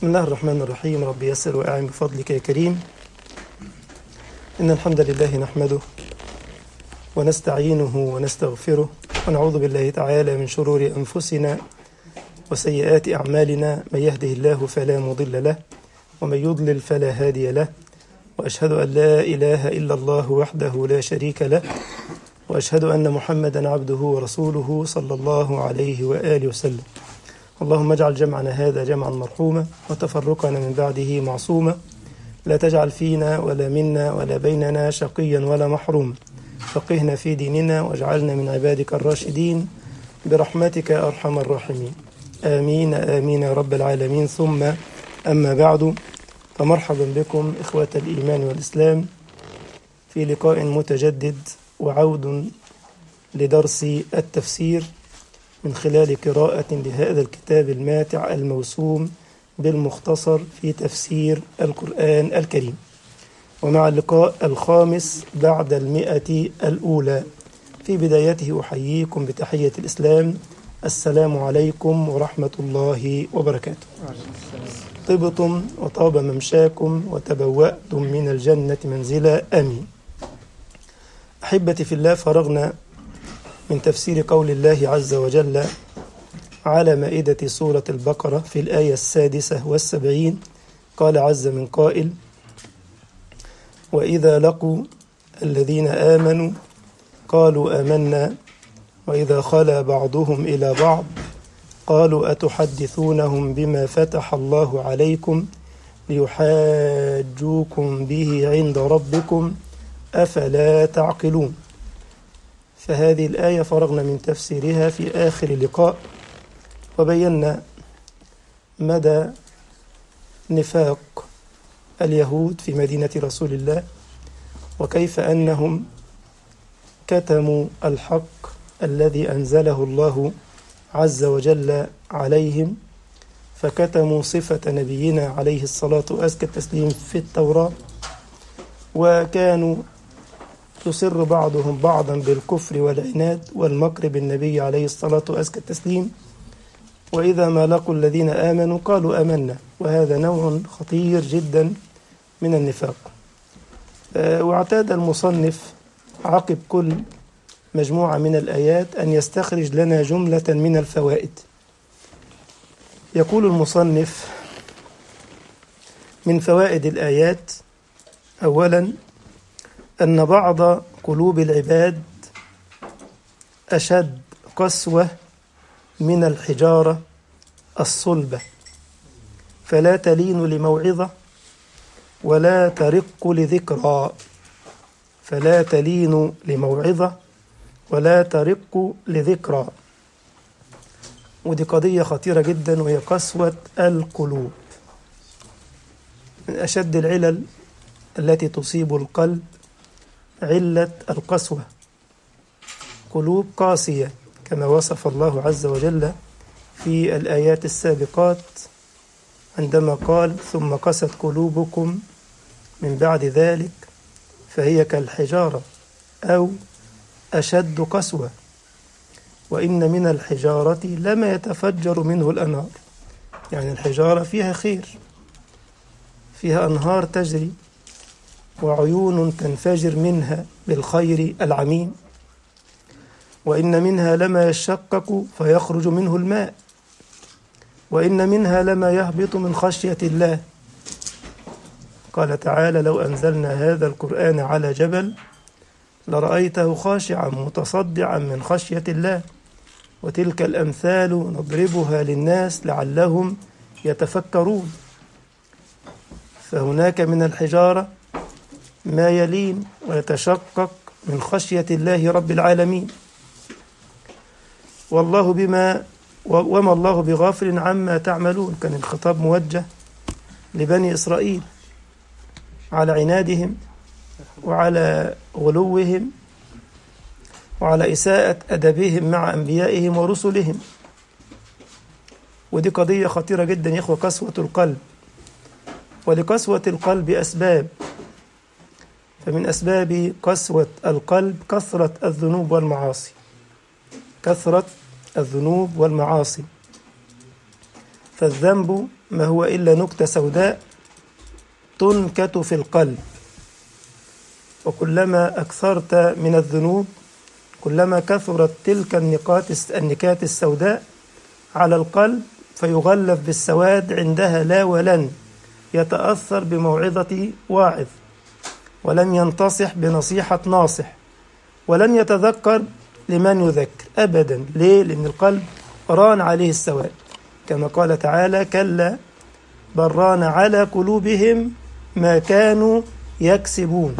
بسم الله الرحمن الرحيم رب يسر وأعن بفضلك يا كريم إن الحمد لله نحمده ونستعينه ونستغفره ونعوذ بالله تعالى من شرور أنفسنا وسيئات أعمالنا من يهده الله فلا مضل له ومن يضلل فلا هادي له وأشهد أن لا إله إلا الله وحده لا شريك له وأشهد أن محمدا عبده ورسوله صلى الله عليه وآله وسلم اللهم اجعل جمعنا هذا جمعا مرحوما وتفرقنا من بعده معصوما لا تجعل فينا ولا منا ولا بيننا شقيا ولا محروما فقهنا في ديننا واجعلنا من عبادك الراشدين برحمتك يا أرحم الراحمين آمين آمين يا رب العالمين ثم أما بعد فمرحبا بكم إخوة الإيمان والإسلام في لقاء متجدد وعود لدرس التفسير من خلال قراءة لهذا الكتاب الماتع الموسوم بالمختصر في تفسير القرآن الكريم ومع اللقاء الخامس بعد المئة الأولى في بدايته أحييكم بتحية الإسلام السلام عليكم ورحمة الله وبركاته طبتم وطاب ممشاكم وتبوأتم من الجنة منزلا آمين أحبتي في الله فرغنا من تفسير قول الله عز وجل على مائدة سورة البقرة في الآية السادسة والسبعين قال عز من قائل وإذا لقوا الذين آمنوا قالوا آمنا وإذا خلا بعضهم إلى بعض قالوا أتحدثونهم بما فتح الله عليكم ليحاجوكم به عند ربكم أفلا تعقلون فهذه الآية فرغنا من تفسيرها في آخر لقاء وبينا مدى نفاق اليهود في مدينة رسول الله وكيف أنهم كتموا الحق الذي أنزله الله عز وجل عليهم فكتموا صفة نبينا عليه الصلاة وأزكى التسليم في التوراة وكانوا يصر بعضهم بعضا بالكفر والعناد والمكر بالنبي عليه الصلاة وأزكى التسليم وإذا ما لقوا الذين آمنوا قالوا آمنا وهذا نوع خطير جدا من النفاق واعتاد المصنف عقب كل مجموعة من الآيات أن يستخرج لنا جملة من الفوائد يقول المصنف من فوائد الآيات أولا أن بعض قلوب العباد أشد قسوة من الحجارة الصلبة فلا تلين لموعظة ولا ترق لذكرى فلا تلين لموعظة ولا ترق لذكرى ودي قضية خطيرة جدا وهي قسوة القلوب من أشد العلل التي تصيب القلب علة القسوة قلوب قاسية كما وصف الله عز وجل في الآيات السابقات عندما قال ثم قست قلوبكم من بعد ذلك فهي كالحجارة أو أشد قسوة وإن من الحجارة لما يتفجر منه الأنهار يعني الحجارة فيها خير فيها أنهار تجري وعيون تنفجر منها بالخير العميم وإن منها لما يشقق فيخرج منه الماء وإن منها لما يهبط من خشية الله قال تعالى لو أنزلنا هذا القرآن على جبل لرأيته خاشعا متصدعا من خشية الله وتلك الأمثال نضربها للناس لعلهم يتفكرون فهناك من الحجارة ما يلين ويتشقق من خشية الله رب العالمين والله بما وما الله بغافل عما تعملون كان الخطاب موجه لبني إسرائيل على عنادهم وعلى غلوهم وعلى إساءة أدبهم مع أنبيائهم ورسلهم ودي قضية خطيرة جدا يا إخوة قسوة القلب ولقسوة القلب أسباب فمن أسباب قسوة القلب كثرة الذنوب والمعاصي كثرة الذنوب والمعاصي فالذنب ما هو إلا نكتة سوداء تنكت في القلب وكلما أكثرت من الذنوب كلما كثرت تلك النقاط النكات السوداء على القلب فيغلف بالسواد عندها لا ولن يتأثر بموعظة واعظ ولن ينتصح بنصيحة ناصح ولن يتذكر لمن يذكر أبدا ليه؟ لأن القلب ران عليه السواد كما قال تعالى كلا بل ران على قلوبهم ما كانوا يكسبون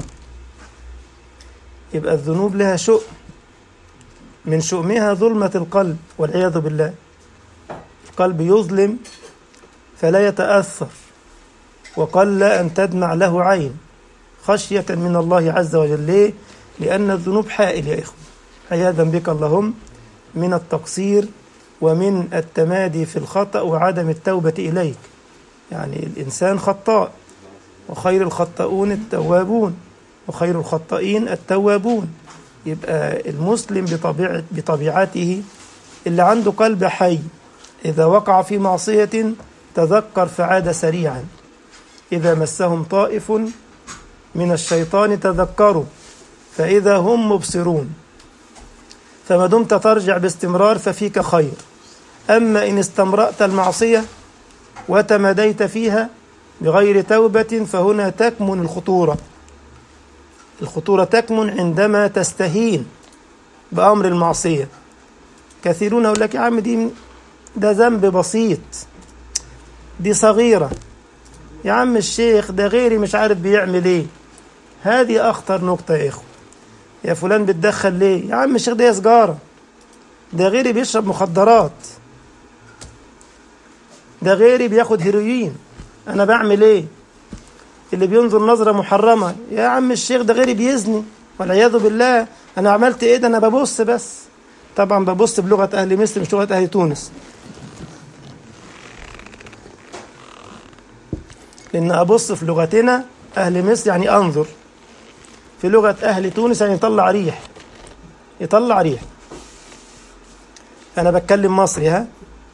يبقى الذنوب لها شؤم من شؤمها ظلمة القلب والعياذ بالله القلب يظلم فلا يتأثر وقل أن تدمع له عين خشية من الله عز وجل ليه؟ لأن الذنوب حائل يا إخوة عياذا بك اللهم من التقصير ومن التمادي في الخطأ وعدم التوبة إليك يعني الإنسان خطاء وخير الخطاؤون التوابون وخير الخطائين التوابون يبقى المسلم بطبيعة بطبيعته اللي عنده قلب حي إذا وقع في معصية تذكر فعاد سريعا إذا مسهم طائف من الشيطان تذكروا فإذا هم مبصرون فما دمت ترجع باستمرار ففيك خير أما إن استمرأت المعصية وتماديت فيها بغير توبة فهنا تكمن الخطورة الخطورة تكمن عندما تستهين بأمر المعصية كثيرون يقول لك يا عم دي ده ذنب بسيط دي صغيرة يا عم الشيخ ده غيري مش عارف بيعمل ايه هذه أخطر نقطة يا إخوة يا فلان بتدخل ليه يا عم الشيخ ده سجارة ده غيري بيشرب مخدرات ده غيري بياخد هيروين أنا بعمل ايه اللي بينظر نظرة محرمة يا عم الشيخ ده غيري بيزني والعياذ بالله أنا عملت إيه ده أنا ببص بس طبعا ببص بلغة أهل مصر مش لغة أهل تونس لأن أبص في لغتنا أهل مصر يعني أنظر في لغة أهل تونس يعني يطلع ريح يطلع ريح أنا بتكلم مصري ها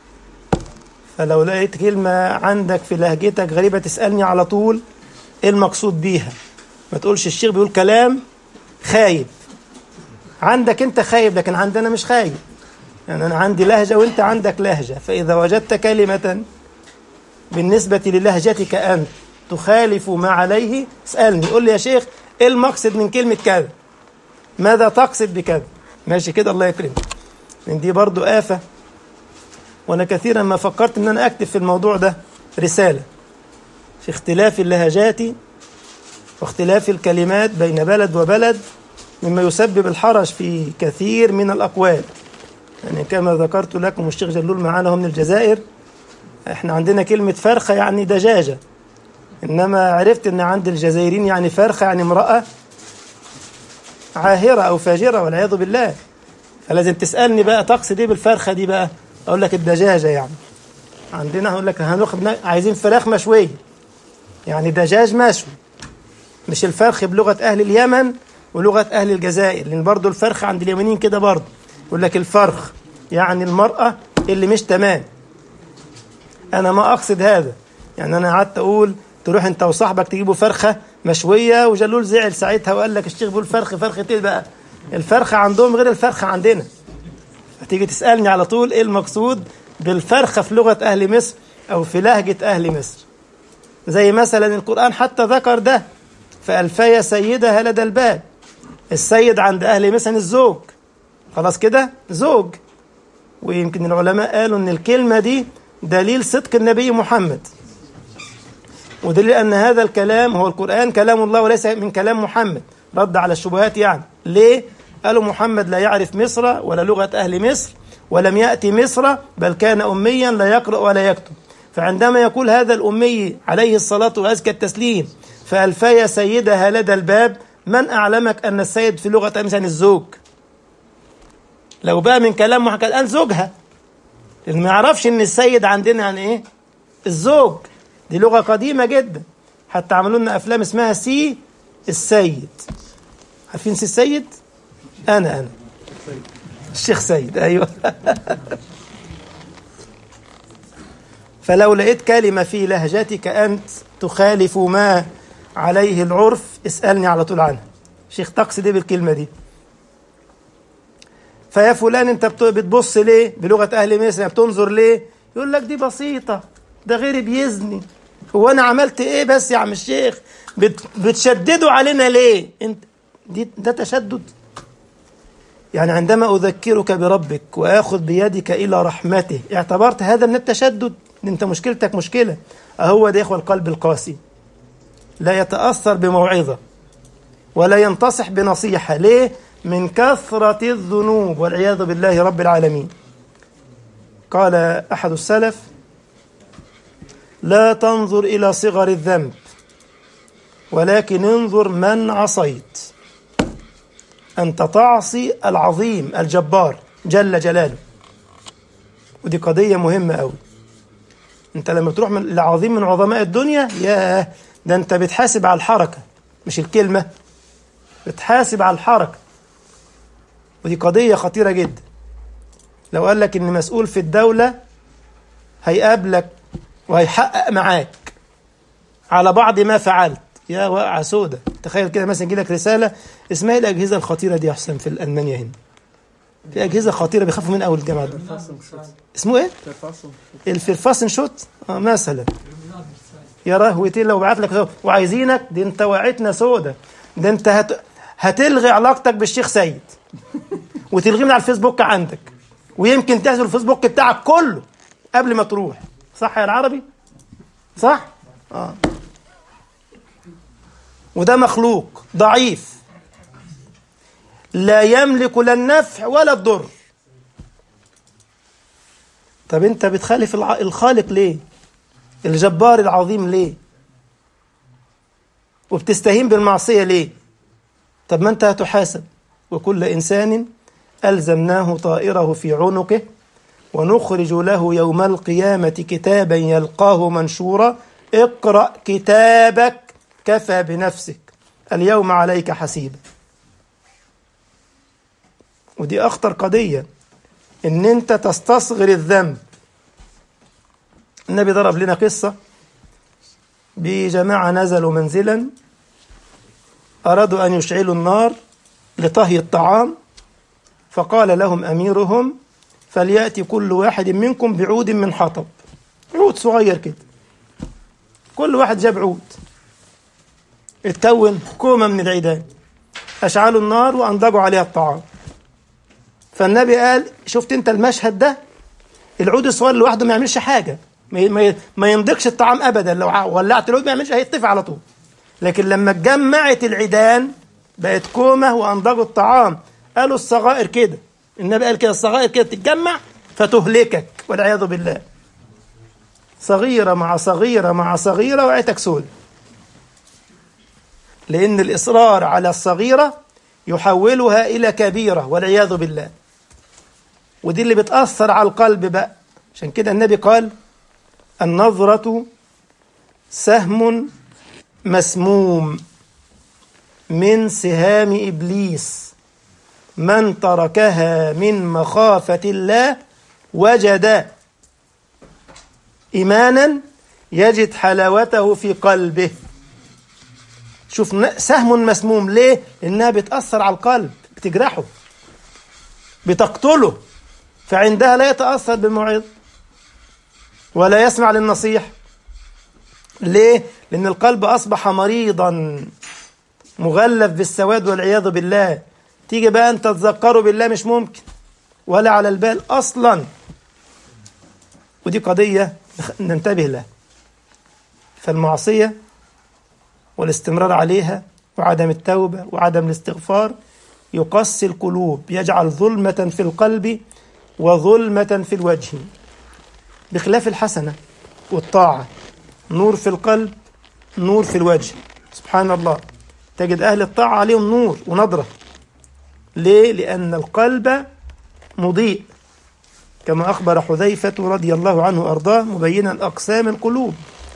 فلو لقيت كلمة عندك في لهجتك غريبة تسألني على طول ايه المقصود بيها ما تقولش الشيخ بيقول كلام خايب عندك انت خايب لكن عندنا مش خايب يعني انا عندي لهجه وانت عندك لهجه فاذا وجدت كلمه بالنسبه للهجتك انت تخالف ما عليه اسالني قول لي يا شيخ ايه المقصد من كلمه كذا ماذا تقصد بكذا ماشي كده الله يكرمك من دي برضو آفة وأنا كثيرا ما فكرت أن أنا أكتب في الموضوع ده رسالة في اختلاف اللهجات واختلاف الكلمات بين بلد وبلد مما يسبب الحرج في كثير من الأقوال يعني كما ذكرت لكم الشيخ جلول معانا هو من الجزائر احنا عندنا كلمة فرخة يعني دجاجة إنما عرفت إن عند الجزائريين يعني فرخة يعني امرأة عاهرة أو فاجرة والعياذ بالله فلازم تسألني بقى تقصد إيه بالفرخة دي بقى أقول لك الدجاجة يعني عندنا هقول لك هناخد عايزين فراخ مشوية يعني دجاج مشوي مش الفرخ بلغة أهل اليمن ولغة أهل الجزائر لأن برضو الفرخ عند اليمنيين كده برضو يقول لك الفرخ يعني المرأة اللي مش تمام أنا ما أقصد هذا يعني أنا قعدت أقول تروح أنت وصاحبك تجيبوا فرخة مشوية وجلول زعل ساعتها وقال لك الشيخ بيقول فرخ فرخة إيه بقى الفرخة عندهم غير الفرخة عندنا فتيجي تسألني على طول إيه المقصود بالفرخة في لغة أهل مصر أو في لهجة أهل مصر زي مثلا القرآن حتى ذكر ده فألفي سيدها لدى الباب السيد عند أهل مصر الزوج خلاص كده زوج ويمكن العلماء قالوا ان الكلمة دي دليل صدق النبي محمد ودليل أن هذا الكلام هو القرآن كلام الله وليس من كلام محمد رد على الشبهات يعني ليه؟ قالوا محمد لا يعرف مصر ولا لغة أهل مصر ولم يأتي مصر بل كان أميا لا يقرأ ولا يكتب فعندما يقول هذا الأمي عليه الصلاة وأزكى التسليم فألفي سيدها لدى الباب من أعلمك أن السيد في لغة مثلا الزوج لو بقى من كلام محمد قال زوجها اللي ما يعرفش ان السيد عندنا يعني ايه الزوج دي لغة قديمة جدا حتى عملوا لنا افلام اسمها سي السيد عارفين سي السيد انا انا الشيخ سيد ايوه فلو لقيت كلمة في لهجتك أنت تخالف ما عليه العرف اسألني على طول عنها شيخ تقصد ايه بالكلمة دي فيا فلان انت بتبص ليه بلغة أهل مصر بتنظر ليه يقول لك دي بسيطة ده غيري بيزني هو أنا عملت إيه بس يا عم الشيخ بت بتشددوا علينا ليه انت دي ده تشدد يعني عندما أذكرك بربك وآخذ بيدك إلى رحمته اعتبرت هذا من التشدد انت مشكلتك مشكلة أهو ده إخوة القلب القاسي لا يتأثر بموعظة ولا ينتصح بنصيحة ليه؟ من كثرة الذنوب والعياذ بالله رب العالمين قال أحد السلف لا تنظر إلى صغر الذنب ولكن انظر من عصيت أنت تعصي العظيم الجبار جل جلاله ودي قضية مهمة أوي أنت لما تروح من العظيم من عظماء الدنيا ياه ده أنت بتحاسب على الحركة مش الكلمة بتحاسب على الحركة ودي قضية خطيرة جدا لو قال لك إن مسؤول في الدولة هيقابلك وهيحقق معاك على بعض ما فعلت يا واقعة سودة تخيل كده مثلا يجيلك رسالة اسمها ايه الأجهزة الخطيرة دي يا حسام في ألمانيا هنا في أجهزة خطيرة بيخافوا من أول الجامعة ده اسمه ايه؟ الفرفاسن شوت اه مثلا يا رهوتين لو بعت لك وعايزينك دي انت وقعتنا سودة ده انت هت... هتلغي علاقتك بالشيخ سيد وتلغيه من على الفيسبوك عندك ويمكن تهزل الفيسبوك بتاعك كله قبل ما تروح صح يا العربي صح اه وده مخلوق ضعيف لا يملك لا النفع ولا الضر طب انت بتخالف الخالق ليه الجبار العظيم ليه وبتستهين بالمعصية ليه طب ما انت هتحاسب وكل إنسان ألزمناه طائره في عنقه ونخرج له يوم القيامة كتابا يلقاه منشورا اقرأ كتابك كفى بنفسك اليوم عليك حسيبا ودي أخطر قضية إن أنت تستصغر الذنب النبي ضرب لنا قصة بجماعة نزلوا منزلا أرادوا أن يشعلوا النار لطهي الطعام فقال لهم أميرهم فليأتي كل واحد منكم بعود من حطب عود صغير كده كل واحد جاب عود اتكون كومة من العيدان أشعلوا النار وأنضجوا عليها الطعام فالنبي قال شفت انت المشهد ده العود الصغير لوحده ما يعملش حاجة ما ما ينضجش الطعام أبدا لو ولعت العود ما يعملش هيطفي على طول لكن لما اتجمعت العيدان بقت كومة وأنضجوا الطعام قالوا الصغائر كده النبي قال كده الصغائر كده تتجمع فتهلكك والعياذ بالله صغيرة مع صغيرة مع صغيرة وعيتك سود لأن الإصرار على الصغيرة يحولها إلى كبيرة والعياذ بالله ودي اللي بتأثر على القلب بقى عشان كده النبي قال النظرة سهم مسموم من سهام إبليس من تركها من مخافة الله وجد إيمانا يجد حلاوته في قلبه شوف سهم مسموم ليه؟ لأنها بتأثر على القلب بتجرحه بتقتله فعندها لا يتأثر بالموعظة ولا يسمع للنصيح ليه؟ لأن القلب أصبح مريضا مغلف بالسواد والعياذ بالله تيجي بقى أنت تذكره بالله مش ممكن ولا على البال أصلا ودي قضية ننتبه لها فالمعصية والاستمرار عليها وعدم التوبة وعدم الاستغفار يقسي القلوب يجعل ظلمة في القلب وظلمة في الوجه بخلاف الحسنة والطاعة نور في القلب نور في الوجه سبحان الله تجد أهل الطاعة عليهم نور ونضرة ليه؟ لأن القلب مضيء كما أخبر حذيفة رضي الله عنه وأرضاه مبينا أقسام القلوب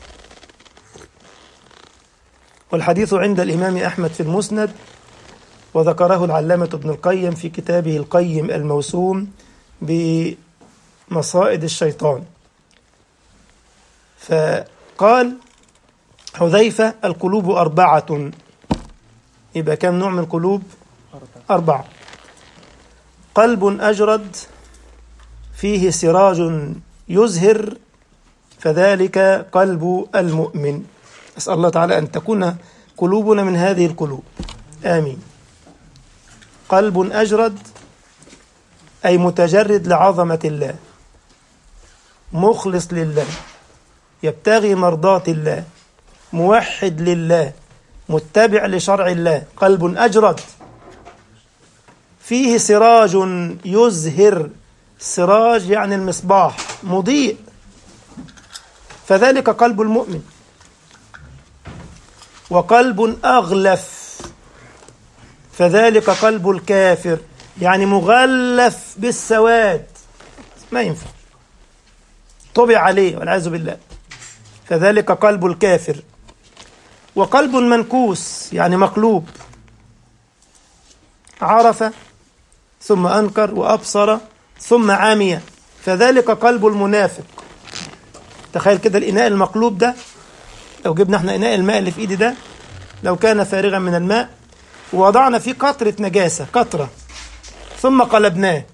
والحديث عند الإمام أحمد في المسند وذكره العلامة ابن القيم في كتابه القيم الموسوم بمصائد الشيطان فقال حذيفة القلوب أربعة يبقى كم نوع من القلوب أربعة قلب أجرد فيه سراج يزهر فذلك قلب المؤمن أسأل الله تعالى أن تكون قلوبنا من هذه القلوب آمين قلب أجرد أي متجرد لعظمة الله مخلص لله يبتغي مرضاة الله موحد لله متبع لشرع الله قلب أجرد فيه سراج يزهر سراج يعني المصباح مضيء فذلك قلب المؤمن وقلب أغلف فذلك قلب الكافر يعني مغلف بالسواد ما ينفع طبع عليه والعياذ بالله فذلك قلب الكافر وقلب منكوس يعني مقلوب عرف ثم أنكر وأبصر ثم عمي فذلك قلب المنافق تخيل كده الإناء المقلوب ده لو جبنا احنا إناء الماء اللي في إيدي ده لو كان فارغا من الماء ووضعنا فيه قطرة نجاسة قطرة ثم قلبناه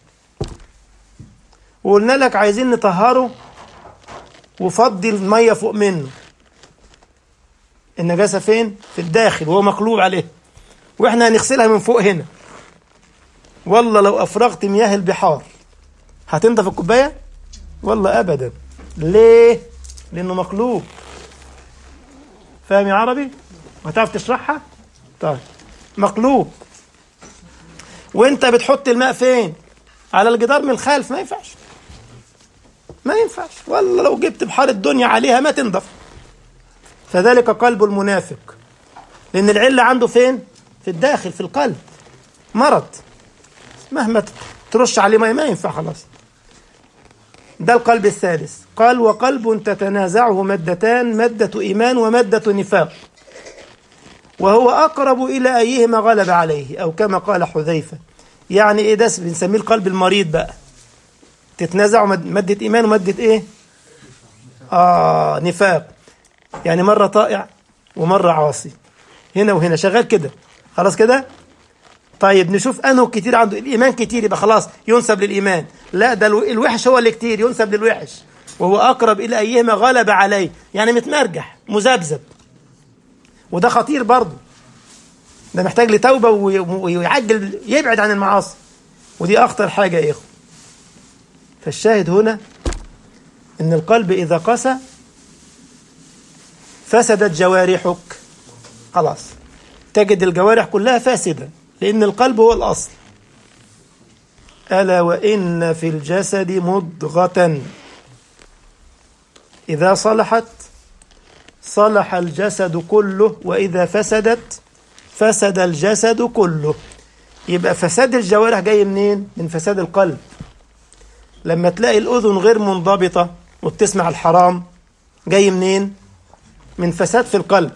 وقلنا لك عايزين نطهره وفضي المية فوق منه النجاسة فين؟ في الداخل وهو مقلوب عليه واحنا هنغسلها من فوق هنا والله لو أفرغت مياه البحار هتنضف الكوباية؟ والله أبدا ليه؟ لأنه مقلوب فاهم يا عربي؟ هتعرف تشرحها؟ طيب مقلوب وانت بتحط الماء فين؟ على الجدار من الخلف ما ينفعش ما ينفعش والله لو جبت بحار الدنيا عليها ما تنضف فذلك قلب المنافق لأن العلة عنده فين؟ في الداخل في القلب مرض مهما ترش عليه ميه ما ينفع خلاص ده القلب الثالث قال وقلب تتنازعه مادتان مادة إيمان ومادة نفاق وهو أقرب إلى أيهما غلب عليه أو كما قال حذيفة يعني إيه ده بنسميه القلب المريض بقى تتنازع مادة إيمان ومادة إيه؟ آه نفاق يعني مرة طائع ومرة عاصي هنا وهنا شغال كده خلاص كده طيب نشوف انه كتير عنده الايمان كتير يبقى خلاص ينسب للايمان لا ده الوحش هو اللي كتير ينسب للوحش وهو اقرب الى ايهما غلب عليه يعني متمرجح مذبذب وده خطير برضه ده محتاج لتوبه ويعجل يبعد عن المعاصي ودي اخطر حاجه يا اخوه فالشاهد هنا ان القلب اذا قسى فسدت جوارحك خلاص تجد الجوارح كلها فاسده لأن القلب هو الأصل ألا وإن في الجسد مضغة إذا صلحت صلح الجسد كله وإذا فسدت فسد الجسد كله يبقى فساد الجوارح جاي منين؟ من فساد القلب لما تلاقي الأذن غير منضبطة وبتسمع الحرام جاي منين؟ من فساد في القلب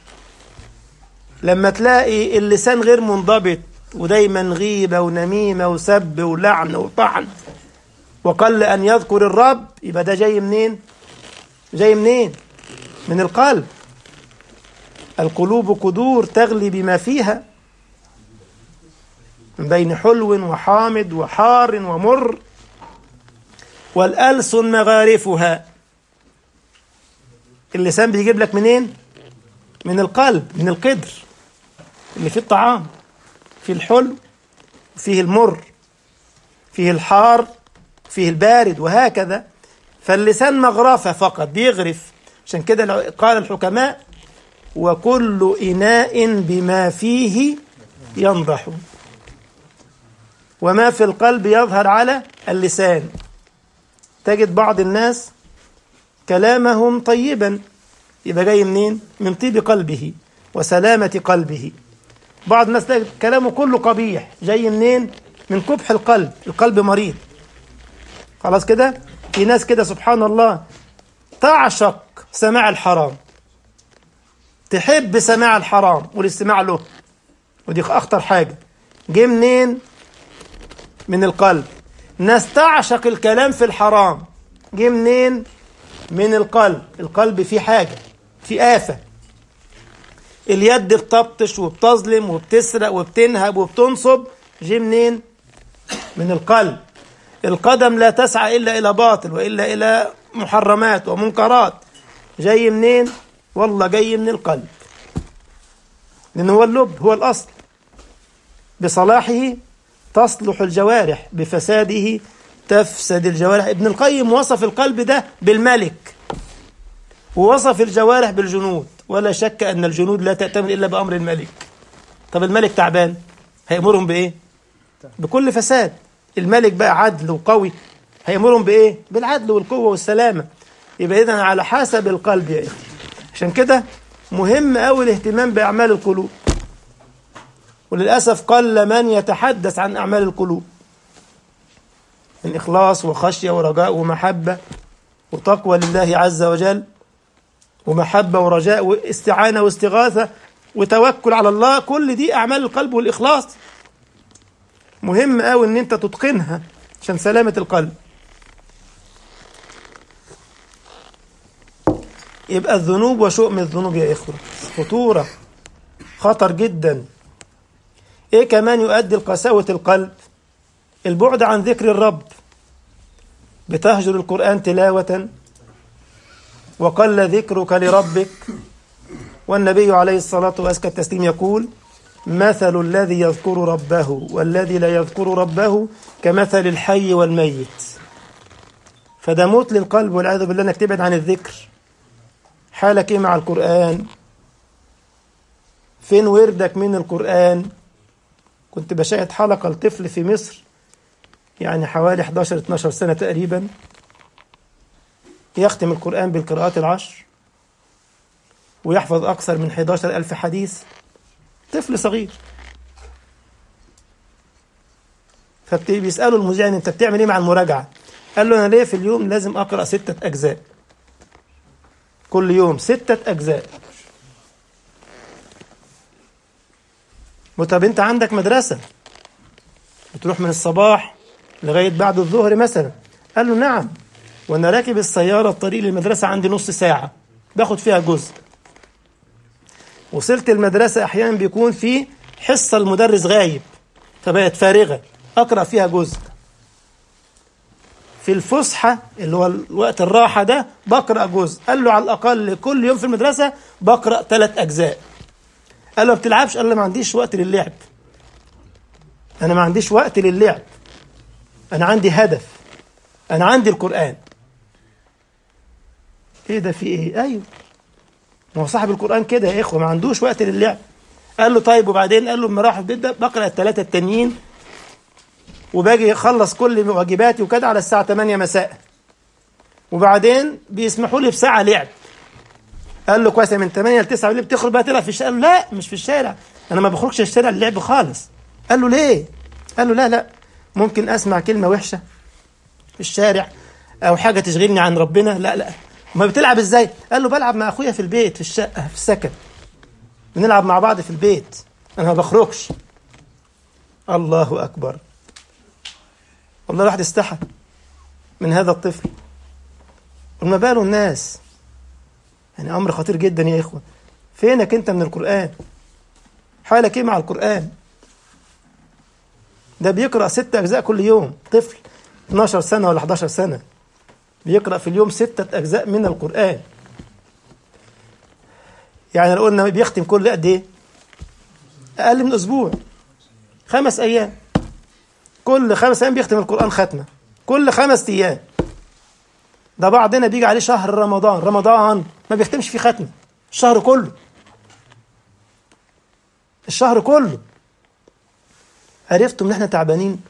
لما تلاقي اللسان غير منضبط ودايما غيبة ونميمة وسب ولعن وطعن وقل أن يذكر الرب يبقى ده جاي منين؟ جاي منين؟ من القلب القلوب قدور تغلي بما فيها من بين حلو وحامض وحار ومر والألسن مغارفها اللسان بيجيب لك منين؟ من القلب من القدر اللي فيه الطعام فيه الحلو فيه المر فيه الحار فيه البارد وهكذا فاللسان مغرفة فقط بيغرف عشان كده قال الحكماء وكل إناء بما فيه ينضح وما في القلب يظهر على اللسان تجد بعض الناس كلامهم طيبا يبقى جاي منين؟ من طيب قلبه وسلامة قلبه بعض الناس تلاقي كلامه كله قبيح جاي منين؟ من قبح القلب القلب مريض خلاص كده؟ في ناس كده سبحان الله تعشق سماع الحرام تحب سماع الحرام والاستماع له ودي أخطر حاجة جه منين؟ من القلب ناس تعشق الكلام في الحرام جه منين؟ من القلب القلب فيه حاجة فيه آفة اليد بتبطش وبتظلم وبتسرق وبتنهب وبتنصب جه منين من القلب القدم لا تسعى إلا إلى باطل وإلا إلى محرمات ومنكرات جاي منين والله جاي من القلب لأن هو اللب هو الأصل بصلاحه تصلح الجوارح بفساده تفسد الجوارح ابن القيم وصف القلب ده بالملك ووصف الجوارح بالجنود ولا شك أن الجنود لا تأتمن إلا بأمر الملك طب الملك تعبان هيأمرهم بإيه بكل فساد الملك بقى عدل وقوي هيأمرهم بإيه بالعدل والقوة والسلامة يبقى إذا على حسب القلب يا إخوة عشان كده مهم أوي الاهتمام بأعمال القلوب وللأسف قل من يتحدث عن أعمال القلوب من إخلاص وخشية ورجاء ومحبة وتقوى لله عز وجل ومحبة ورجاء واستعانة واستغاثة وتوكل على الله كل دي أعمال القلب والإخلاص مهم قوي إن أنت تتقنها عشان سلامة القلب يبقى الذنوب وشؤم الذنوب يا إخوة خطورة خطر جدا إيه كمان يؤدي لقساوة القلب البعد عن ذكر الرب بتهجر القرآن تلاوة وقل ذكرك لربك والنبي عليه الصلاة وأزكى التسليم يقول مثل الذي يذكر ربه والذي لا يذكر ربه كمثل الحي والميت فده موت للقلب والعياذ بالله انك تبعد عن الذكر حالك ايه مع القرآن فين وردك من القرآن كنت بشاهد حلقة لطفل في مصر يعني حوالي 11 12 سنة تقريبا يختم القرآن بالقراءات العشر ويحفظ أكثر من 11 ألف حديث طفل صغير فبيسألوا المذيع أنت بتعمل إيه مع المراجعة؟ قال له أنا ليه في اليوم لازم أقرأ ستة أجزاء كل يوم ستة أجزاء طب أنت عندك مدرسة بتروح من الصباح لغاية بعد الظهر مثلا قال له نعم وأنا راكب السيارة الطريق للمدرسة عندي نص ساعة باخد فيها جزء وصلت المدرسة أحيانا بيكون في حصة المدرس غايب فبقت فارغة أقرأ فيها جزء في الفسحة اللي هو وقت الراحة ده بقرأ جزء قال له على الأقل كل يوم في المدرسة بقرأ ثلاث أجزاء قال له ما بتلعبش قال له ما عنديش وقت للعب أنا ما عنديش وقت للعب أنا عندي هدف أنا عندي القرآن إيه ده في إيه؟ أيوه ما هو صاحب القرآن كده يا إخوة ما عندوش وقت للعب قال له طيب وبعدين قال له لما راح البيت ده بقرأ الثلاثة التانيين وباجي اخلص كل واجباتي وكده على الساعة 8 مساء وبعدين بيسمحوا لي بساعة لعب قال له كويس من 8 ل 9 بالليل بتخرج بقى تلعب في الشارع قال له لا مش في الشارع انا ما بخرجش الشارع اللعب خالص قال له ليه قال له لا لا ممكن اسمع كلمة وحشة في الشارع او حاجة تشغلني عن ربنا لا لا ما بتلعب ازاي قال له بلعب مع اخويا في البيت في الشقة في السكن بنلعب مع بعض في البيت انا ما بخرجش الله اكبر والله الواحد استحى من هذا الطفل وما باله الناس يعني امر خطير جدا يا اخوه فينك انت من القران حالك ايه مع القران ده بيقرا ست اجزاء كل يوم طفل 12 سنه ولا 11 سنه بيقرا في اليوم ستة اجزاء من القران يعني لو قلنا بيختم كل قد ايه اقل من اسبوع خمس ايام كل خمس ايام بيختم القران ختمه كل خمس ايام ده بعضنا بيجي عليه شهر رمضان رمضان ما بيختمش فيه ختمه الشهر كله الشهر كله عرفتوا ان احنا تعبانين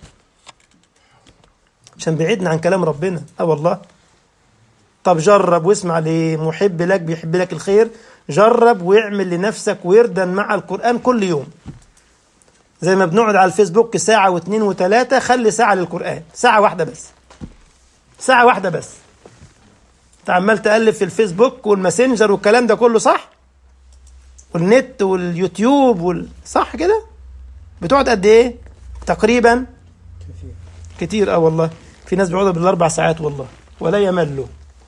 عشان بعدنا عن كلام ربنا اه والله طب جرب واسمع لمحب لك بيحب لك الخير جرب واعمل لنفسك وردا مع القرآن كل يوم زي ما بنقعد على الفيسبوك ساعة واثنين وثلاثة خلي ساعة للقرآن ساعة واحدة بس ساعة واحدة بس انت عمال تقلب في الفيسبوك والماسنجر والكلام ده كله صح والنت واليوتيوب وال... صح كده بتقعد قد ايه تقريبا كتير اه والله في ناس بيقعدوا بالاربع ساعات والله ولا يملوا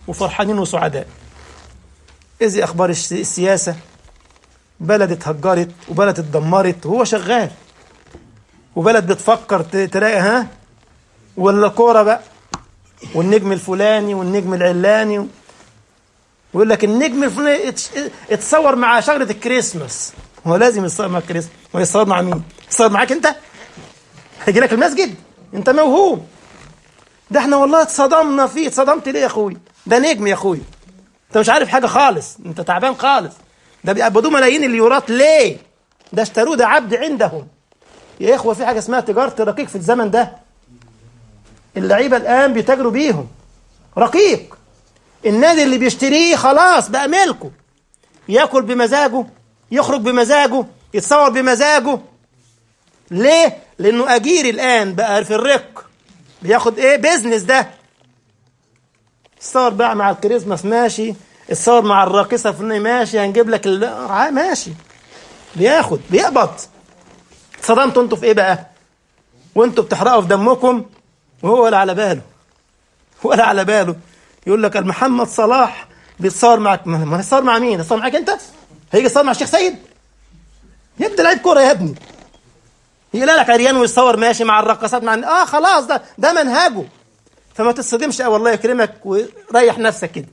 وفرحانين وسعداء إذ أخبار السياسة بلد اتهجرت وبلد اتدمرت وهو شغال وبلد بتفكر تلاقي ها ولا كورة بقى والنجم الفلاني والنجم العلاني ويقول لك النجم الفلاني اتصور مع شجرة الكريسماس هو لازم يتصور مع الكريسماس هو يتصور مع مين؟ يتصور معاك انت؟ هيجي لك المسجد انت موهوم ده احنا والله اتصدمنا فيه اتصدمت ليه يا اخوي؟ ده نجم يا اخوي انت مش عارف حاجة خالص انت تعبان خالص ده بيقبضوه ملايين اليورات ليه؟ ده اشتروه ده عبد عندهم يا اخوه في حاجه اسمها تجاره الرقيق في الزمن ده اللعيبه الان بيتاجروا بيهم رقيق النادي اللي بيشتريه خلاص بقى ملكه ياكل بمزاجه يخرج بمزاجه يتصور بمزاجه ليه لانه اجير الان بقى في الرق بياخد ايه بيزنس ده اتصور بقى مع الكريسماس ماشي اتصور مع الراقصه في ماشي هنجيب لك ال... ماشي بياخد بيقبض اتصدمتوا انتوا في ايه بقى وانتوا بتحرقوا في دمكم وهو ولا على باله ولا على باله يقول لك محمد صلاح بيتصور معك ما هيتصور مع مين؟ هيتصور معاك انت؟ هيجي يتصور مع الشيخ سيد؟ يا ابني لعيب كوره يا ابني يقول لك عريان ويتصور ماشي مع الرقصات مع اه خلاص ده ده منهجه فما تتصدمش اه والله يكرمك وريح نفسك كده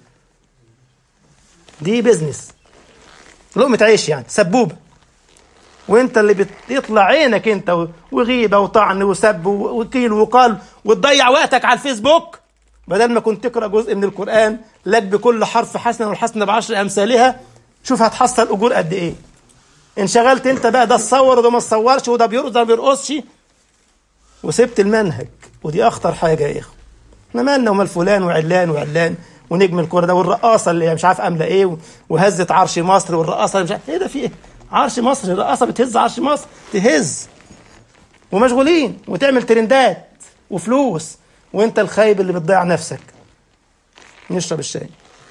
دي بيزنس لقمة عيش يعني سبوبة وانت اللي بيطلع عينك انت وغيبة وطعن وسب وقيل وقال وتضيع وقتك على الفيسبوك بدل ما كنت تقرا جزء من القرآن لك بكل حرف حسنة والحسنة بعشر أمثالها شوف هتحصل أجور قد إيه انشغلت انت بقى ده تصور وده ما تصورش وده بيرقص ده ما بيرقصش وسبت المنهج ودي أخطر حاجة يا إخوة احنا مالنا ومال فلان وعلان وعلان ونجم الكوره ده والرقاصه اللي مش عارف عامله ايه وهزت عرش مصر والرقاصه مش عارف ايه ده في ايه؟ عرش مصر الرقاصه بتهز عرش مصر تهز ومشغولين وتعمل ترندات وفلوس وانت الخايب اللي بتضيع نفسك نشرب الشاي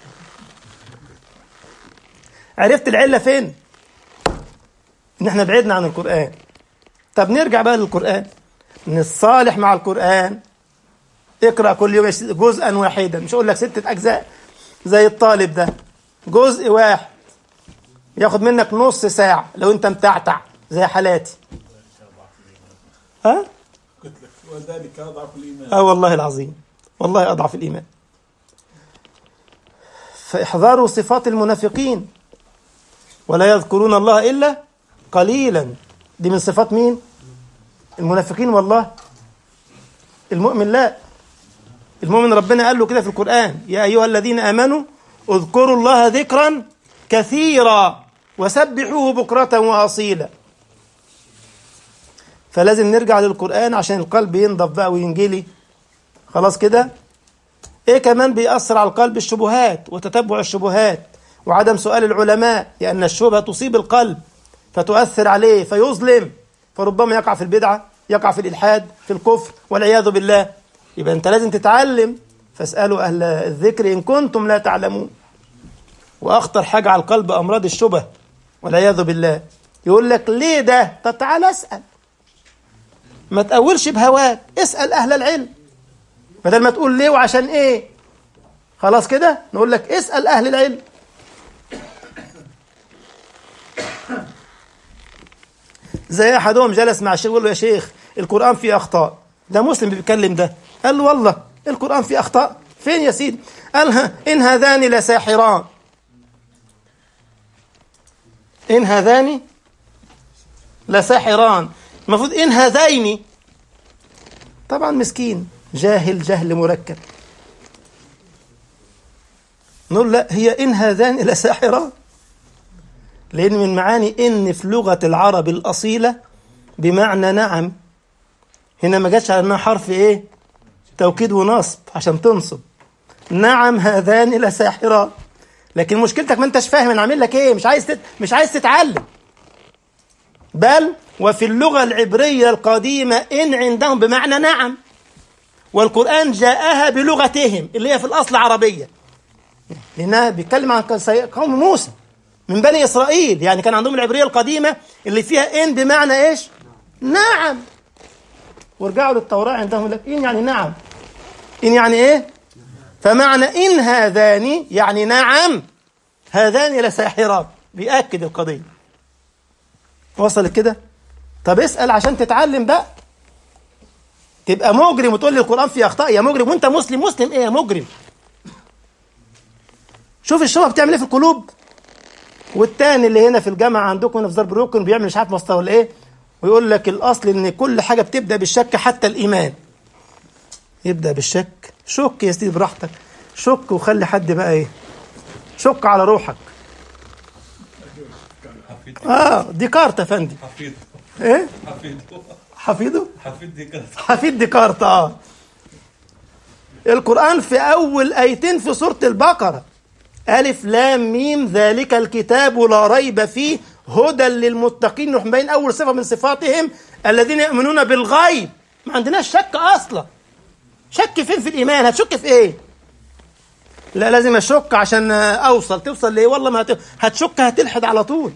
عرفت العله فين؟ ان احنا بعدنا عن القران طب نرجع بقى للقران نتصالح مع القران اقرا كل يوم جزءا واحدا مش اقول لك ستة اجزاء زي الطالب ده جزء واحد ياخد منك نص ساعة لو انت متعتع زي حالاتي ها؟ قلت لك وذلك اضعف الايمان اه والله العظيم والله اضعف الايمان فاحذروا صفات المنافقين ولا يذكرون الله الا قليلا دي من صفات مين؟ المنافقين والله المؤمن لا المؤمن ربنا قال له كده في القرآن يا أيها الذين آمنوا اذكروا الله ذكرا كثيرا وسبحوه بكرة وأصيلا فلازم نرجع للقرآن عشان القلب ينضف بقى وينجلي خلاص كده ايه كمان بيأثر على القلب الشبهات وتتبع الشبهات وعدم سؤال العلماء لأن الشبهة تصيب القلب فتؤثر عليه فيظلم فربما يقع في البدعة يقع في الإلحاد في الكفر والعياذ بالله يبقى أنت لازم تتعلم فاسألوا أهل الذكر إن كنتم لا تعلمون وأخطر حاجة على القلب أمراض الشبه والعياذ بالله يقول لك ليه ده طب تعال اسأل ما تقولش بهواك اسأل أهل العلم بدل ما تقول ليه وعشان إيه خلاص كده نقول لك اسأل أهل العلم زي أحدهم جلس مع الشيخ يقول له يا شيخ القرآن فيه أخطاء ده مسلم بيتكلم ده قال له والله القرآن فيه أخطاء فين يا سيدي قال ها إن هذان لساحران إن هذان لساحران المفروض إن هذين طبعا مسكين جاهل جهل مركب نقول لا هي إن هذان لساحران لأن من معاني إن في لغة العرب الأصيلة بمعنى نعم هنا ما جاتش على انها حرف ايه توكيد ونصب عشان تنصب نعم هذان لساحران لكن مشكلتك ما انتش فاهم انا عامل لك ايه مش عايز تت... مش عايز تتعلم بل وفي اللغة العبرية القديمة إن عندهم بمعنى نعم والقرآن جاءها بلغتهم اللي هي في الأصل عربية لأنها بيتكلم عن قوم موسى من بني إسرائيل يعني كان عندهم العبرية القديمة اللي فيها إن بمعنى إيش نعم وارجعوا للتوراة عندهم لك إن يعني نعم إن يعني إيه فمعنى إن هذان يعني نعم هذان لساحران بيأكد القضية وصلت كده طب اسأل عشان تتعلم بقى تبقى مجرم وتقول لي القرآن فيه أخطاء يا مجرم وأنت مسلم مسلم إيه يا مجرم شوف الشبهة بتعمل إيه في القلوب والتاني اللي هنا في الجامعة عندكم هنا في ضرب الركن بيعمل مش عارف مستوى ولا إيه ويقول لك الأصل إن كل حاجة بتبدأ بالشك حتى الإيمان يبدأ بالشك شك يا سيدي براحتك شك وخلي حد بقى إيه شك على روحك حفيد اه ديكارت يا فندم حفيد ايه حفيد حفيده حفيد دي كده حفيد ديكارت اه القرآن في أول آيتين في سورة البقرة ألف لام ميم ذلك الكتاب لا ريب فيه هدى للمتقين نروح باين أول صفة من صفاتهم الذين يؤمنون بالغيب ما عندناش شك أصلا شك فين في الإيمان هتشك في إيه لا لازم أشك عشان أوصل توصل لإيه والله ما هت... هتشك هتلحد على طول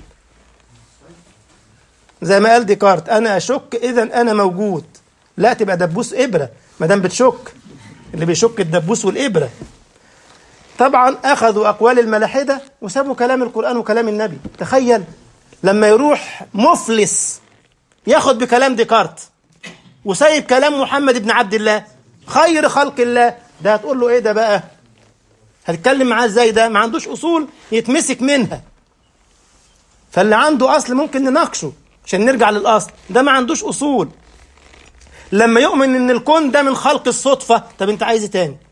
زي ما قال ديكارت أنا أشك إذا أنا موجود لا تبقى دبوس إبرة ما دام بتشك اللي بيشك الدبوس والإبرة طبعا أخذوا أقوال الملاحدة وسابوا كلام القرآن وكلام النبي تخيل لما يروح مفلس ياخد بكلام ديكارت وسايب كلام محمد بن عبد الله خير خلق الله ده هتقول له ايه ده بقى هتتكلم معاه ازاي ده ما عندوش اصول يتمسك منها فاللي عنده اصل ممكن نناقشه عشان نرجع للاصل ده ما عندوش اصول لما يؤمن ان الكون ده من خلق الصدفه طب انت عايز ايه تاني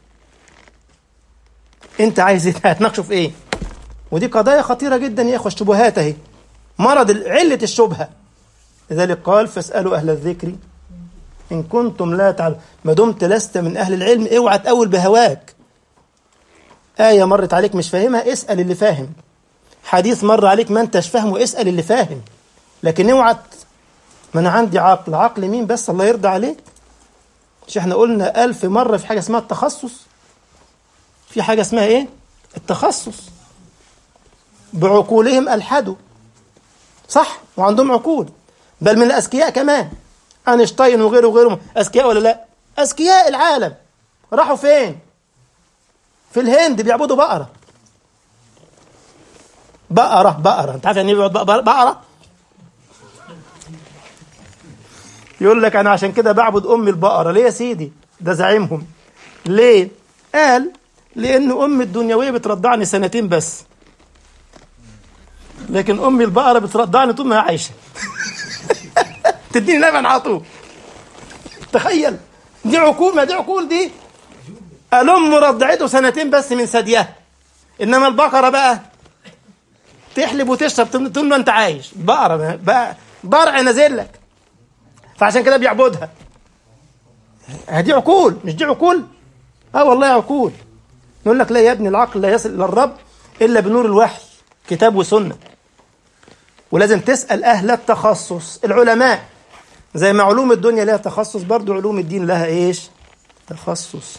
انت عايز ايه هتناقشه في ايه ودي قضايا خطيره جدا يا اخوه الشبهات اهي مرض عله الشبهه لذلك قال فاسالوا اهل الذكر ان كنتم لا تعلمون ما دمت لست من اهل العلم اوعى تاول بهواك ايه مرت عليك مش فاهمها اسال اللي فاهم حديث مر عليك ما انتش فاهمه اسال اللي فاهم لكن اوعى ما انا عندي عقل عقل مين بس الله يرضى عليك مش احنا قلنا ألف مرة في حاجة اسمها التخصص في حاجة اسمها ايه التخصص بعقولهم ألحدوا صح وعندهم عقول بل من الأذكياء كمان أينشتاين وغيره وغيره أذكياء ولا لا أذكياء العالم راحوا فين في الهند بيعبدوا بقرة بقرة بقرة أنت عارف يعني ايه بقرة بقرة يقول لك انا عشان كده بعبد ام البقره ليه يا سيدي ده زعيمهم ليه قال لان ام الدنيويه بترضعني سنتين بس لكن ام البقره بترضعني طول ما هي عايشه تديني لبن على طول تخيل دي عقول ما دي عقول دي الام رضعته سنتين بس من ثديها انما البقره بقى تحلب وتشرب طول ما انت عايش بقره بقى برع نازل لك فعشان كده بيعبدها هدي عقول مش دي عقول اه والله عقول نقول لك لا يا ابني العقل لا يصل الى الرب الا بنور الوحي كتاب وسنه ولازم تسال اهل التخصص العلماء زي ما علوم الدنيا لها تخصص برضو علوم الدين لها ايش تخصص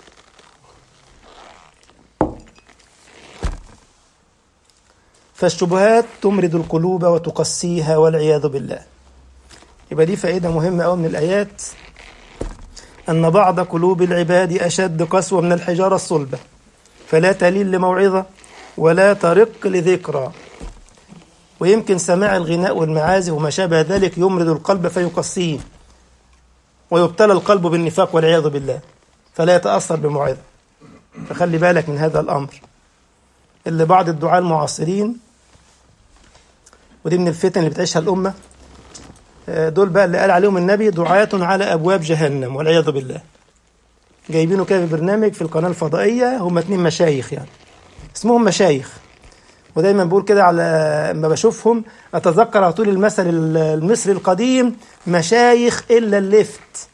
فالشبهات تمرد القلوب وتقسيها والعياذ بالله يبقى دي فائدة مهمة أوي من الآيات أن بعض قلوب العباد أشد قسوة من الحجارة الصلبة فلا تلين لموعظة ولا ترق لذكرى ويمكن سماع الغناء والمعازف وما شابه ذلك يمرض القلب فيقسيه ويبتلى القلب بالنفاق والعياذ بالله فلا يتأثر بموعظة فخلي بالك من هذا الأمر اللي بعض الدعاة المعاصرين ودي من الفتن اللي بتعيشها الأمة دول بقى اللي قال عليهم النبي دعاة على أبواب جهنم والعياذ بالله جايبينه كده في برنامج في القناة الفضائية هم اتنين مشايخ يعني اسمهم مشايخ ودايما بقول كده على لما بشوفهم أتذكر على طول المثل المصري القديم مشايخ إلا اللفت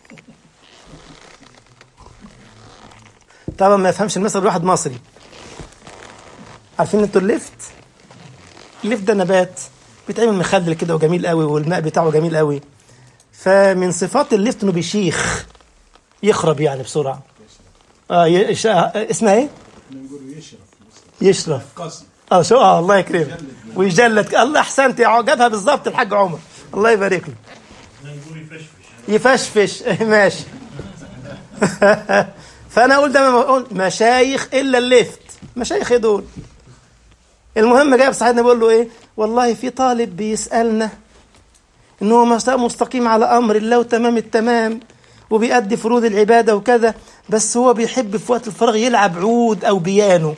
طبعا ما يفهمش المثل الواحد مصري عارفين انتوا اللفت اللفت ده نبات بيتعمل مخلل كده وجميل قوي والماء بتاعه جميل قوي فمن صفات اللفت انه بيشيخ يخرب يعني بسرعه اه يش... اسمها ايه نقول يشرف يشرف قاسم اه شو اه الله يكرمك ويجلد الله احسنت يا جابها بالظبط الحاج عمر الله يبارك له يفشفش ماشي فانا اقول ده ما بقول مشايخ الا الليفت مشايخ ايه دول المهم جايب صاحبنا بيقول له ايه والله في طالب بيسالنا ان هو مستقيم على امر الله وتمام التمام وبيأدي فروض العباده وكذا بس هو بيحب في وقت الفراغ يلعب عود او بيانو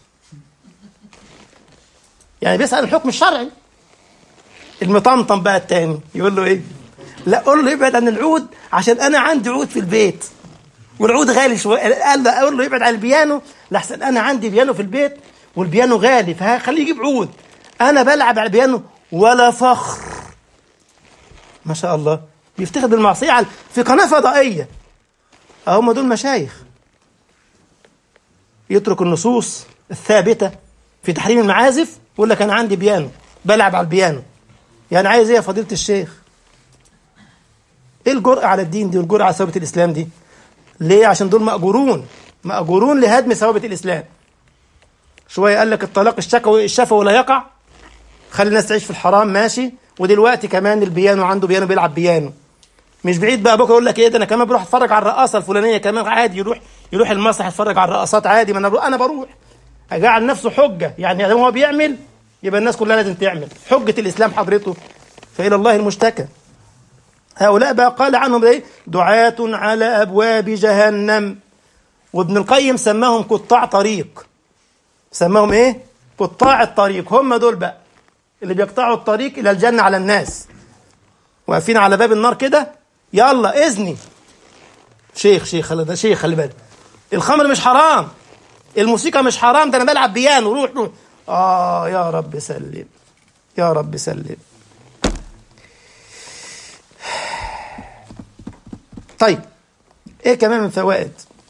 يعني بيسأل الحكم الشرعي المطمطم بقى التاني يقول له ايه لا قول له ابعد عن العود عشان انا عندي عود في البيت والعود غالي شويه قال له اقول له ابعد عن البيانو لحسن انا عندي بيانو في البيت والبيانو غالي فخليه يجيب عود انا بلعب على البيانو ولا فخر ما شاء الله بيفتخر بالمعصيه على في قناه فضائيه هم دول مشايخ يترك النصوص الثابته في تحريم المعازف يقول لك انا عندي بيانو بلعب على البيانو يعني عايز ايه يا فضيله الشيخ ايه الجرأة على الدين دي والجرأة على ثوابت الاسلام دي ليه عشان دول مأجورون مأجورون لهدم ثوابت الاسلام شويه قال لك الطلاق الشكوي الشفوي لا يقع خلي الناس تعيش في الحرام ماشي ودلوقتي كمان البيانو عنده بيانو بيلعب بيانو مش بعيد بقى بكره يقول لك ايه ده انا كمان بروح اتفرج على الرقاصه الفلانيه كمان عادي يروح يروح المسرح يتفرج على الرقصات عادي ما انا بروح انا بروح جعل نفسه حجه يعني هو بيعمل يبقى الناس كلها لازم تعمل حجه الاسلام حضرته فالى الله المشتكى هؤلاء بقى قال عنهم ايه دعاة على ابواب جهنم وابن القيم سماهم قطاع طريق سماهم ايه قطاع الطريق هم دول بقى اللي بيقطعوا الطريق الى الجنه على الناس واقفين على باب النار كده يلا اذني شيخ شيخ خلي ده شيخ خلي بالك الخمر مش حرام الموسيقى مش حرام ده انا بلعب بيانو روح روح اه يا رب سلم يا رب سلم طيب ايه كمان من فوائد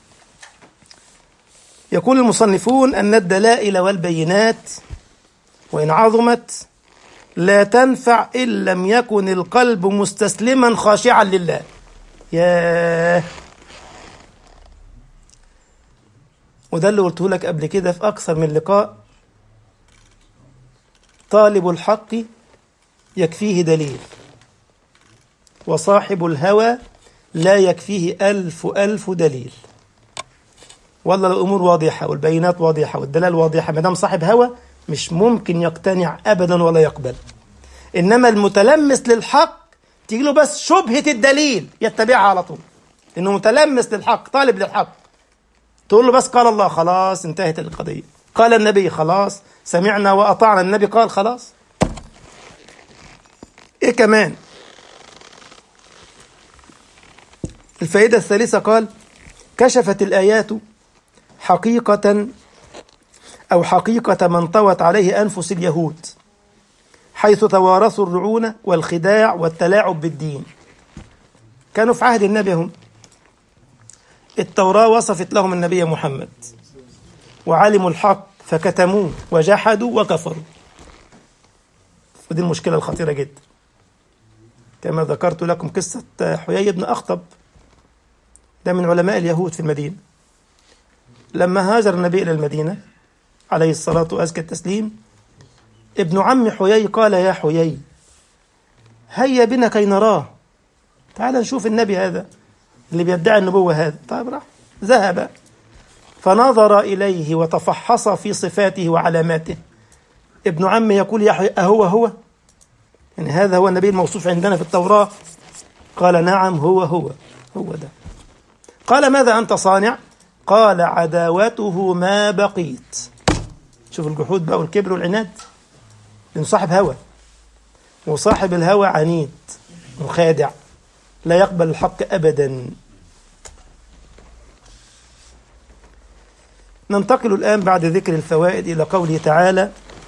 يقول المصنفون ان الدلائل والبينات وان عظمت لا تنفع ان لم يكن القلب مستسلما خاشعا لله ياه وده اللي قلته لك قبل كده في أكثر من لقاء طالب الحق يكفيه دليل وصاحب الهوى لا يكفيه ألف ألف دليل والله الأمور واضحة والبينات واضحة والدلال واضحة ما دام صاحب هوى مش ممكن يقتنع أبدا ولا يقبل إنما المتلمس للحق تيجي له بس شبهة الدليل يتبعها على طول إنه متلمس للحق طالب للحق تقول له بس قال الله خلاص انتهت القضية قال النبي خلاص سمعنا وأطعنا النبي قال خلاص إيه كمان الفائدة الثالثة قال كشفت الآيات حقيقة أو حقيقة من طوت عليه أنفس اليهود حيث توارثوا الرعونة والخداع والتلاعب بالدين كانوا في عهد النبي هم التوراة وصفت لهم النبي محمد وعلموا الحق فكتموه وجحدوا وكفروا ودي المشكلة الخطيرة جدا كما ذكرت لكم قصة حيي بن أخطب ده من علماء اليهود في المدينة لما هاجر النبي إلى المدينة عليه الصلاة وأزكى التسليم ابن عم حيي قال يا حيي هيا بنا كي نراه تعال نشوف النبي هذا اللي بيدعي النبوة هذا طيب راح ذهب فنظر إليه وتفحص في صفاته وعلاماته ابن عمه يقول يا حيي أهو هو يعني هذا هو النبي الموصوف عندنا في التوراة قال نعم هو هو هو ده قال ماذا أنت صانع قال عداوته ما بقيت شوف الجحود بقى والكبر والعناد لأنه صاحب هوى وصاحب الهوى عنيد مخادع لا يقبل الحق أبدا ننتقل الآن بعد ذكر الفوائد إلى قوله تعالى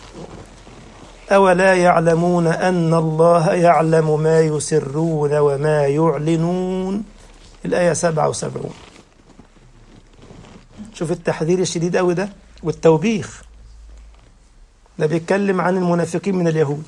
أولا يعلمون أن الله يعلم ما يسرون وما يعلنون الآية 77 شوف التحذير الشديد أوي ده والتوبيخ ده بيتكلم عن المنافقين من اليهود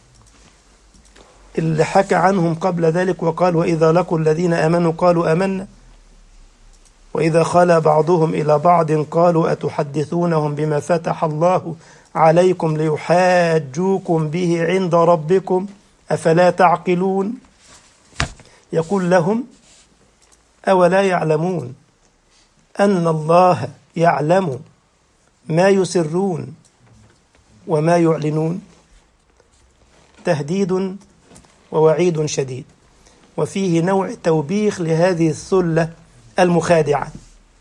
اللي حكى عنهم قبل ذلك وقال وإذا لقوا الذين آمنوا قالوا آمنا وإذا خلا بعضهم إلى بعض قالوا أتحدثونهم بما فتح الله عليكم ليحاجوكم به عند ربكم أفلا تعقلون يقول لهم أولا يعلمون أن الله يعلم ما يسرون وما يعلنون تهديد ووعيد شديد وفيه نوع توبيخ لهذه الثلة المخادعة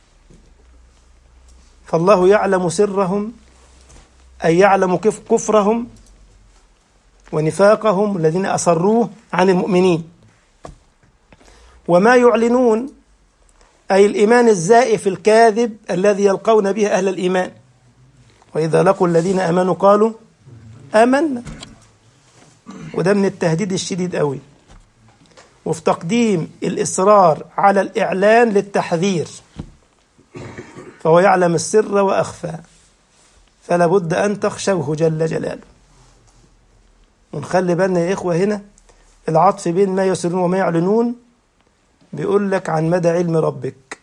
فالله يعلم سرهم أي يعلم كيف كفرهم ونفاقهم الذين أصروه عن المؤمنين وما يعلنون أي الإيمان الزائف الكاذب الذي يلقون به أهل الإيمان وإذا لقوا الذين آمنوا قالوا آمنا وده من التهديد الشديد قوي وفي تقديم الإصرار على الإعلان للتحذير فهو يعلم السر وأخفى فلا بد أن تخشوه جل جلاله ونخلي بالنا يا إخوة هنا العطف بين ما يسرون وما يعلنون بيقول لك عن مدى علم ربك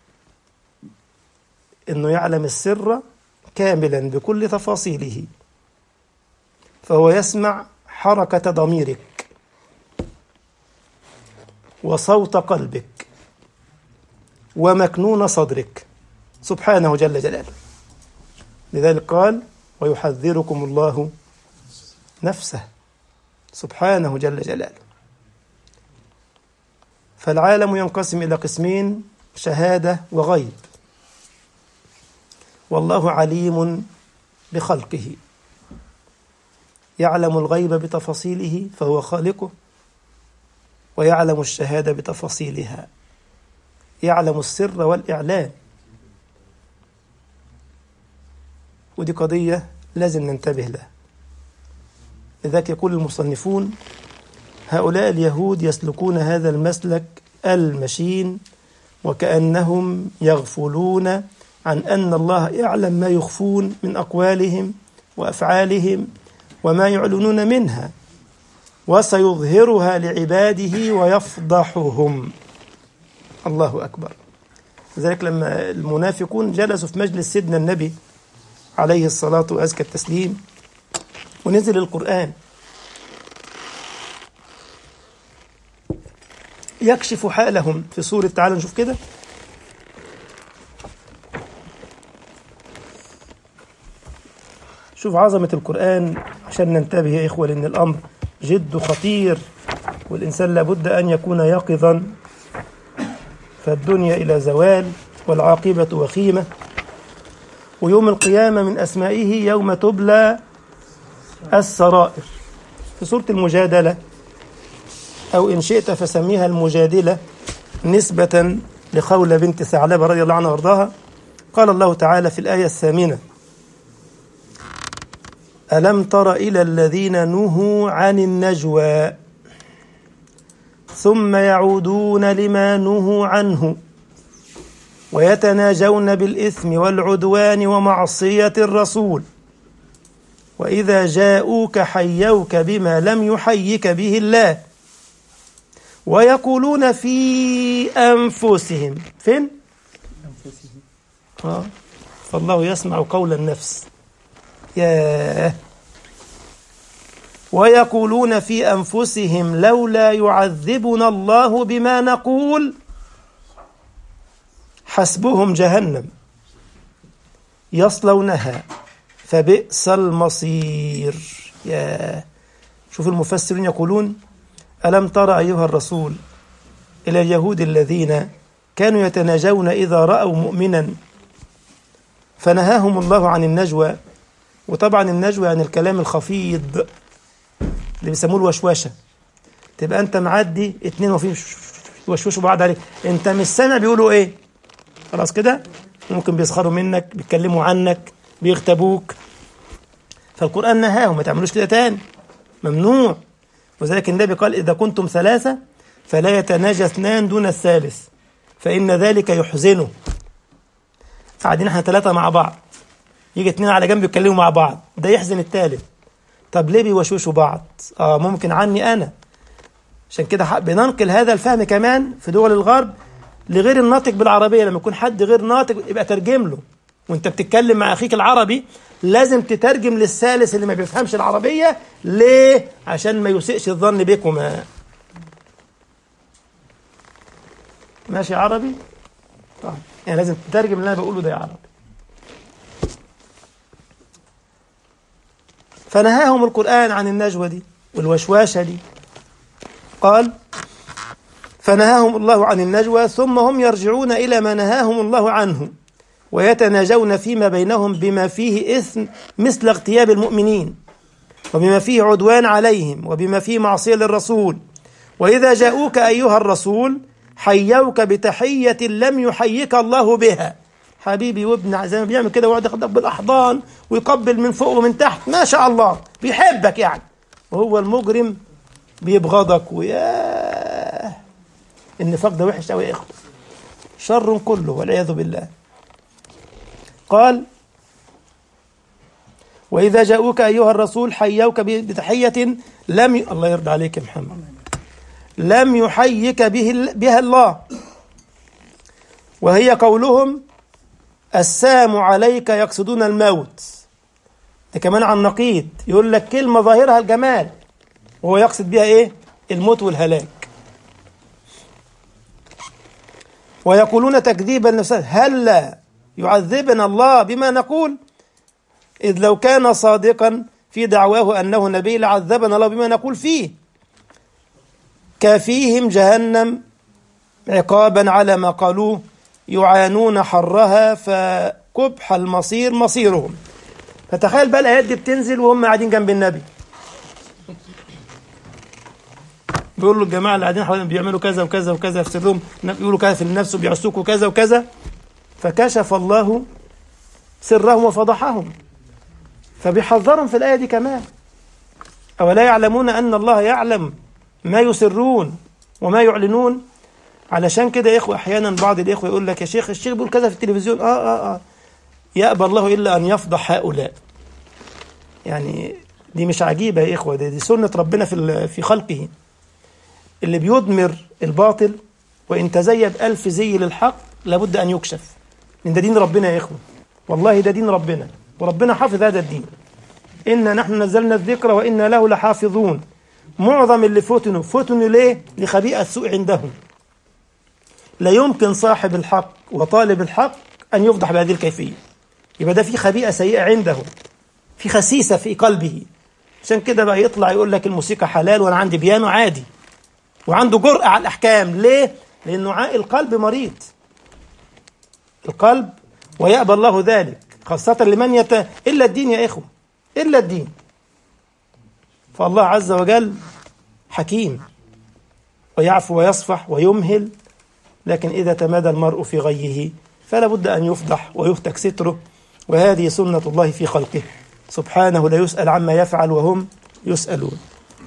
إنه يعلم السر كاملا بكل تفاصيله فهو يسمع حركة ضميرك وصوت قلبك ومكنون صدرك سبحانه جل جلاله لذلك قال ويحذركم الله نفسه سبحانه جل جلاله فالعالم ينقسم إلى قسمين شهادة وغيب والله عليم بخلقه يعلم الغيب بتفاصيله فهو خالقه ويعلم الشهادة بتفاصيلها يعلم السر والإعلان ودي قضية لازم ننتبه لها لذلك يقول المصنفون هؤلاء اليهود يسلكون هذا المسلك المشين وكأنهم يغفلون عن أن الله يعلم ما يخفون من أقوالهم وأفعالهم وما يعلنون منها وسيظهرها لعباده ويفضحهم الله أكبر لذلك لما المنافقون جلسوا في مجلس سيدنا النبي عليه الصلاة وأزكى التسليم ونزل القرآن يكشف حالهم في سورة تعالى نشوف كده شوف عظمة القرآن عشان ننتبه يا إخوة لأن الأمر جد خطير والإنسان لابد أن يكون يقظا فالدنيا إلى زوال والعاقبة وخيمة ويوم القيامة من أسمائه يوم تبلى السرائر في سورة المجادلة أو إن شئت فسميها المجادلة نسبة لخولة بنت ثعلبة رضي الله عنها وارضاها قال الله تعالى في الآية الثامنة ألم تر إلى الذين نهوا عن النجوى ثم يعودون لما نهوا عنه ويتناجون بالإثم والعدوان ومعصية الرسول وإذا جاءوك حيوك بما لم يحيك به الله ويقولون في أنفسهم فين؟ آه. فالله يسمع قول النفس ياه ويقولون في أنفسهم لولا يعذبنا الله بما نقول حسبهم جهنم يصلونها فبئس المصير يا شوف المفسرين يقولون ألم تر أيها الرسول إلى اليهود الذين كانوا يتناجون إذا رأوا مؤمنا فنهاهم الله عن النجوى وطبعا النجوى يعني الكلام الخفيض اللي بيسموه الوشوشه تبقى انت معدي اتنين وفي يوشوشوا بعض عليك انت مش سامع بيقولوا ايه خلاص كده ممكن بيسخروا منك بيتكلموا عنك بيغتابوك فالقرآن نهاهم ما تعملوش كده تاني ممنوع وذلك النبي قال إذا كنتم ثلاثة فلا يتناجى اثنان دون الثالث فإن ذلك يحزنه قاعدين احنا ثلاثة مع بعض يجي اتنين على جنب يتكلموا مع بعض ده يحزن التالت طب ليه بيوشوشوا بعض اه ممكن عني انا عشان كده بننقل هذا الفهم كمان في دول الغرب لغير الناطق بالعربية لما يكون حد غير ناطق يبقى ترجم له وانت بتتكلم مع اخيك العربي لازم تترجم للثالث اللي ما بيفهمش العربية ليه عشان ما يسيئش الظن بكما ماشي عربي طيب يعني لازم تترجم اللي انا بقوله ده يا عرب فنهاهم القرآن عن النجوى دي والوشواشة دي قال فنهاهم الله عن النجوى ثم هم يرجعون إلى ما نهاهم الله عنه ويتناجون فيما بينهم بما فيه إثم مثل اغتياب المؤمنين وبما فيه عدوان عليهم وبما فيه معصية للرسول وإذا جاءوك أيها الرسول حيوك بتحية لم يحيك الله بها حبيبي وابن زي ما بيعمل كده ويقعد ياخدك بالأحضان ويقبل من فوق ومن تحت ما شاء الله بيحبك يعني وهو المجرم بيبغضك وياه النفاق ده وحش قوي يا اخوه شر كله والعياذ بالله قال وإذا جاءوك أيها الرسول حيوك بتحية لم ي... الله يرضى عليك يا محمد لم يحيك به بها الله وهي قولهم السام عليك يقصدون الموت ده كمان عن نقيض يقول لك كلمة ظاهرها الجمال وهو يقصد بها ايه الموت والهلاك ويقولون تكذيبا لنفسه هلا يعذبنا الله بما نقول إذ لو كان صادقا في دعواه أنه نبي لعذبنا الله بما نقول فيه كافيهم جهنم عقابا على ما قالوه يعانون حرها فكبح المصير مصيرهم فتخيل بقى الآيات دي بتنزل وهم قاعدين جنب النبي بيقول له الجماعة اللي قاعدين حوالين بيعملوا كذا وكذا وكذا في سرهم بيقولوا كذا في النفس وبيعصوكوا كذا وكذا فكشف الله سرهم وفضحهم فبيحذرهم في الآية دي كمان أولا يعلمون أن الله يعلم ما يسرون وما يعلنون علشان كده يا إخوة أحيانا بعض الإخوة يقول لك يا شيخ الشيخ بيقول كذا في التلفزيون آه آه آه يأبى الله إلا أن يفضح هؤلاء يعني دي مش عجيبة يا إخوة دي, دي سنة ربنا في في خلقه اللي بيضمر الباطل وإن تزيد ألف زي للحق لابد أن يكشف لأن ده دين ربنا يا إخوة والله ده دين ربنا وربنا حافظ هذا الدين إنا نحن نزلنا الذكر وإنا له لحافظون معظم اللي فتنوا فتنوا ليه؟ لخبيئة السوء عندهم لا يمكن صاحب الحق وطالب الحق أن يفضح بهذه الكيفية يبقى ده في خبيئة سيئة عنده في خسيسة في قلبه عشان كده بقى يطلع يقول لك الموسيقى حلال وأنا عندي بيانو عادي وعنده جرأة على الأحكام ليه؟ لأنه القلب مريض القلب ويأبى الله ذلك خاصة لمن يت... إلا الدين يا إخوة إلا الدين فالله عز وجل حكيم ويعفو ويصفح ويمهل لكن إذا تمادى المرء في غيه فلا بد أن يفضح ويهتك ستره وهذه سنة الله في خلقه سبحانه لا يسأل عما يفعل وهم يسألون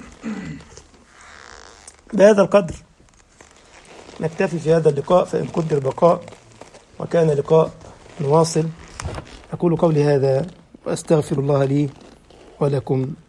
بهذا القدر نكتفي في هذا اللقاء فإن قدر بقاء وكان لقاء نواصل أقول قولي هذا وأستغفر الله لي ولكم